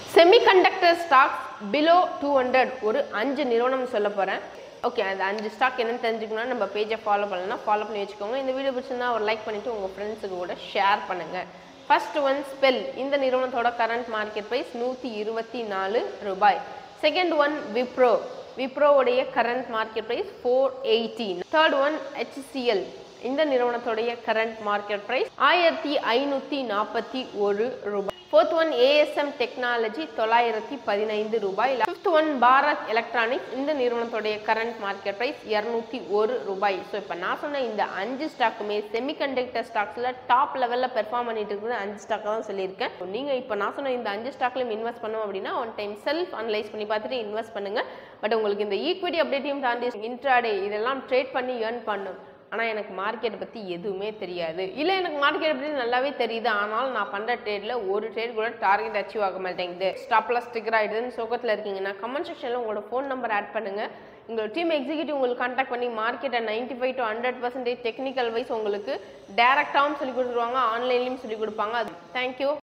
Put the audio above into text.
semiconductor stocks below two hundred ஒரு அஞ்சு நிறுவனம் சொல்ல போகிறேன் ஓகே அந்த அஞ்சு ஸ்டாக் என்னன்னு தெரிஞ்சுக்கணும்னா நம்ம பேஜை ஃபாலோ பண்ணலாம் ஃபாலோ பண்ணி வச்சுக்கோங்க இந்த வீடியோ பிடிச்சிருந்தா ஒரு லைக் பண்ணிவிட்டு உங்கள் ஃப்ரெண்ட்ஸுக்கு கூட ஷேர் பண்ணுங்கள் ஃபர்ஸ்ட் ஒன் ஸ்பெல் இந்த நிறுவனத்தோட கரண்ட் மார்க்கெட் ப்ரைஸ் நூற்றி இருபத்தி நாலு ரூபாய் செகண்ட் ஒன் விப்ரோ விப்ரோவுடைய current market price four eighteen third one HCL இந்த நிறுவனத்துடைய கரண்ட் மார்க்கெட் ப்ரைஸ் ஆயிரத்தி ஐநூற்றி நாற்பத்தி ஒரு ரூபாய் ஃபோர்த் ஒன் ஏஎஸ்எம் டெக்னாலஜி தொள்ளாயிரத்தி பதினைந்து ரூபாய் ஃபிஃப்த் ஒன் பாரத் எலக்ட்ரானிக்ஸ் இந்த நிறுவனத்துடைய கரண்ட் மார்க்கெட் ப்ரைஸ் இரநூத்தி ஒரு ரூபாய் ஸோ இப்போ நான் சொன்ன இந்த அஞ்சு ஸ்டாக்குமே செமிகண்டக்டர் ஸ்டாக்ஸில் டாப் லெவலில் பெர்ஃபார்ம் பண்ணிட்டு இருக்கிறது அஞ்சு ஸ்டாக் தான் சொல்லியிருக்கேன் நீங்கள் இப்போ நான் சொன்ன இந்த அஞ்சு ஸ்டாக்லையும் இன்வெஸ்ட் பண்ணோம் அப்படின்னா ஒன் டைம் செல்ஃப் அனலைஸ் பண்ணி பார்த்துட்டு இன்வெஸ்ட் பண்ணுங்க பட் உங்களுக்கு இந்த ஈக்விட்டி அப்டேட்டையும் தாண்டி இன்ட்ராடே இதெல்லாம் ட்ரேட் பண்ணி ஏர்ன் பண்ணும் ஆனால் எனக்கு மார்க்கெட்டை பற்றி எதுவுமே தெரியாது இல்லை எனக்கு மார்க்கெட் பற்றி நல்லாவே தெரியுது ஆனாலும் நான் பண்ணுற ட்ரேடில் ஒரு ட்ரேட் கூட டார்கெட் அச்சீவ் ஆக மாட்டேங்குது ஸ்டாப்லாம் ஸ்டிக்கர் ஆகிடுதுன்னு சோகத்தில் இருக்கீங்கன்னா கமெண்ட் செக்ஷனில் உங்களோட ஃபோன் நம்பர் ஆட் பண்ணுங்கள் உங்களோட டீம் எக்ஸிக்யூட்டிவ் உங்களுக்கு கான்டாக்ட் பண்ணி மார்க்கெட்டை ninety five to hundred percentage technical wise உங்களுக்கு டேரெக்டாகவும் சொல்லி கொடுத்துருவாங்க ஆன்லைன்லேயும் சொல்லி கொடுப்பாங்க அது தேங்க்யூ